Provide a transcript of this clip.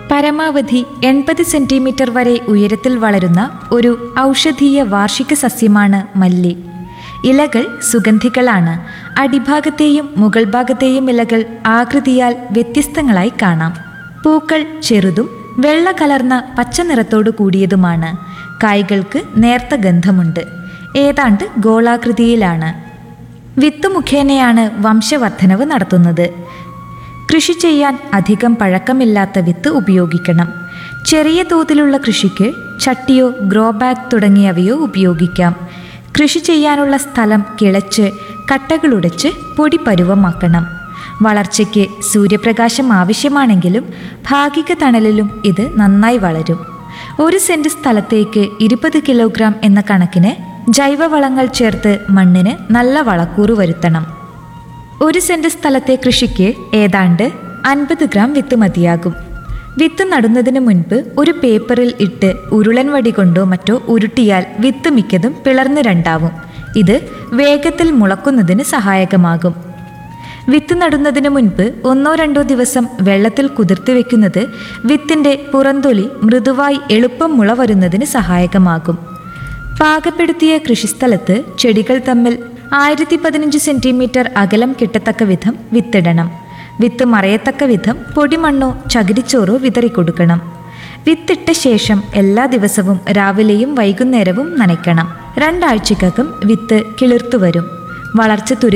പരമാവധി എൺപത് സെന്റിമീറ്റർ വരെ ഉയരത്തിൽ വളരുന്ന ഒരു ഔഷധീയ വാർഷിക സസ്യമാണ് മല്ലി ഇലകൾ സുഗന്ധികളാണ് അടിഭാഗത്തെയും മുകൾ ഭാഗത്തെയും ഇലകൾ ആകൃതിയാൽ വ്യത്യസ്തങ്ങളായി കാണാം പൂക്കൾ ചെറുതും വെള്ള കലർന്ന പച്ച നിറത്തോടു കൂടിയതുമാണ് കായ്കൾക്ക് നേർത്ത ഗന്ധമുണ്ട് ഏതാണ്ട് ഗോളാകൃതിയിലാണ് വിത്ത് മുഖേനയാണ് വംശവർദ്ധനവ് നടത്തുന്നത് കൃഷി ചെയ്യാൻ അധികം പഴക്കമില്ലാത്ത വിത്ത് ഉപയോഗിക്കണം ചെറിയ തോതിലുള്ള കൃഷിക്ക് ചട്ടിയോ ഗ്രോ ബാഗ് തുടങ്ങിയവയോ ഉപയോഗിക്കാം കൃഷി ചെയ്യാനുള്ള സ്ഥലം കിളച്ച് കട്ടകളുടച്ച് പൊടി പരുവമാക്കണം വളർച്ചയ്ക്ക് സൂര്യപ്രകാശം ആവശ്യമാണെങ്കിലും ഭാഗിക തണലിലും ഇത് നന്നായി വളരും ഒരു സെന്റ് സ്ഥലത്തേക്ക് ഇരുപത് കിലോഗ്രാം എന്ന കണക്കിന് ജൈവവളങ്ങൾ ചേർത്ത് മണ്ണിന് നല്ല വളക്കൂറ് വരുത്തണം ഒരു സെന്റ് സ്ഥലത്തെ കൃഷിക്ക് ഏതാണ്ട് അൻപത് ഗ്രാം വിത്ത് മതിയാകും വിത്ത് നടുന്നതിന് മുൻപ് ഒരു പേപ്പറിൽ ഇട്ട് ഉരുളൻ വടി കൊണ്ടോ മറ്റോ ഉരുട്ടിയാൽ വിത്ത് മിക്കതും പിളർന്ന് രണ്ടാവും ഇത് വേഗത്തിൽ മുളക്കുന്നതിന് സഹായകമാകും വിത്ത് നടുന്നതിന് മുൻപ് ഒന്നോ രണ്ടോ ദിവസം വെള്ളത്തിൽ കുതിർത്തി വെക്കുന്നത് വിത്തിന്റെ പുറന്തൊലി മൃദുവായി എളുപ്പം മുള വരുന്നതിന് സഹായകമാകും പാകപ്പെടുത്തിയ കൃഷിസ്ഥലത്ത് ചെടികൾ തമ്മിൽ ആയിരത്തി പതിനഞ്ച് സെന്റിമീറ്റർ അകലം കിട്ടത്തക്ക വിധം വിത്തിടണം വിത്ത് മറയത്തക്ക വിധം പൊടിമണ്ണോ ചകിരിച്ചോറോ വിതറിക്കൊടുക്കണം വിത്തിട്ട ശേഷം എല്ലാ ദിവസവും രാവിലെയും വൈകുന്നേരവും നനയ്ക്കണം രണ്ടാഴ്ചക്കകം വിത്ത് കിളിർത്തു വരും വളർച്ച തുരി